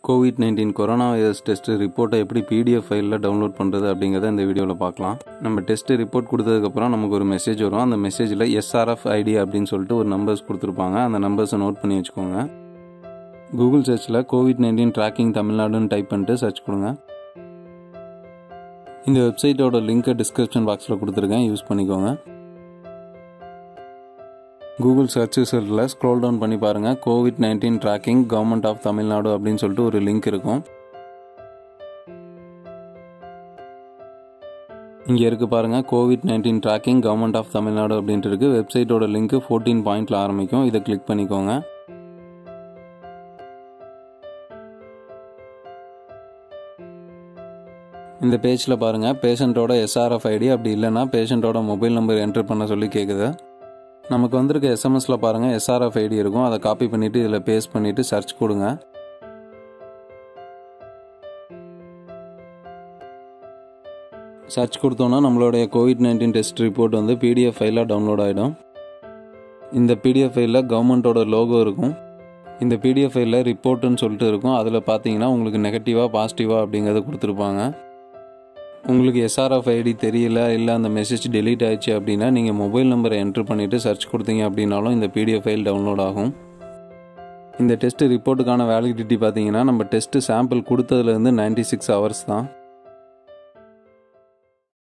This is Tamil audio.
Covid nineteen corona virus test ரிப்போர்ட்டை எப்படி பிடிஎஃப் ஃபைலில் டவுன்லோட் பண்ணுறது அப்படிங்கிறத இந்த வீடியோவில் பார்க்கலாம் நம்ம டெஸ்ட் ரிப்போர்ட் கொடுத்ததுக்கப்புறம் நமக்கு ஒரு மெசேஜ் வரும் அந்த மெசேஜில் எஸ்ஆர்எஃப் ஐடி அப்படின்னு சொல்லிட்டு ஒரு நம்பர்ஸ் கொடுத்துருப்பாங்க அந்த நம்பர்ஸை நோட் பண்ணி வச்சுக்கோங்க கூகுள் சர்ச்சில் கோவிட் நைன்டீன் ட்ராக்கிங் தமிழ்நாடுன்னு டைப் பண்ணிட்டு சர்ச் கொடுங்க இந்த வெப்சைட்டோட லிங்க்கை டிஸ்கிரிப்ஷன் பாக்ஸில் கொடுத்துருக்கேன் யூஸ் பண்ணிக்கோங்க கூகுள் சர்ச் ரிசல்ட்டில் ஸ்க்ரோல் டவுன் பண்ணி பாருங்கள் COVID nineteen tracking government of Tamil Nadu அப்படின்னு சொல்லிட்டு ஒரு லிங்க் இருக்கும் இங்கே இருக்கு பாருங்கள் COVID nineteen tracking government of Tamil Nadu அப்படின்ட்டு இருக்கு வெப்சைட்டோட லிங்க் ஃபோர்டீன் பாயிண்ட்ல ஆரம்பிக்கும் இதை கிளிக் பண்ணிக்கோங்க இந்த பேஜில் பாருங்கள் பேஷண்ட்டோட எஸ்ஆர்எஃப் ஐடி அப்படி இல்லைன்னா பேஷண்ட்டோட மொபைல் நம்பர் என்ட்ரு பண்ண சொல்லி கேட்குது நமக்கு வந்திருக்க எஸ்எம்எஸில் பாருங்கள் எஸ்ஆர்எஃப் ஐடி இருக்கும் அதை காப்பி பண்ணிவிட்டு இதில் பேஸ்ட் பண்ணிவிட்டு சர்ச் கொடுங்க சர்ச் கொடுத்தோன்னா நம்மளுடைய கோவிட் நைன்டீன் டெஸ்ட் ரிப்போர்ட் வந்து பிடிஎஃப் ஃபைலாக டவுன்லோட் ஆகிடும் இந்த பிடிஎஃப் ஃபைலில் கவர்மெண்ட்டோட லோகோ இருக்கும் இந்த பிடிஎஃப் ஃபைலில் ரிப்போர்ட்டுன்னு சொல்லிட்டு இருக்கும் அதில் பார்த்தீங்கன்னா உங்களுக்கு நெகட்டிவாக பாசிட்டிவாக அப்படிங்கிறத கொடுத்துருப்பாங்க உங்களுக்கு எஸ்ஆர்எஃப் ஐடி தெரியல இல்லை அந்த மெசேஜ் டெலீட் ஆயிடுச்சு அப்படின்னா நீங்கள் மொபைல் நம்பரை என்ட்ரு பண்ணிவிட்டு சர்ச் கொடுத்தீங்க அப்படின்னாலும் இந்த பிடிஎஃப் ஃபைல் டவுன்லோட் ஆகும் இந்த டெஸ்ட் ரிப்போர்ட்டுக்கான வேலிடிட்டி பார்த்தீங்கன்னா நம்ம டெஸ்ட்டு சாம்பிள் கொடுத்ததுலேருந்து நைன்டி சிக்ஸ் ஹவர்ஸ் தான்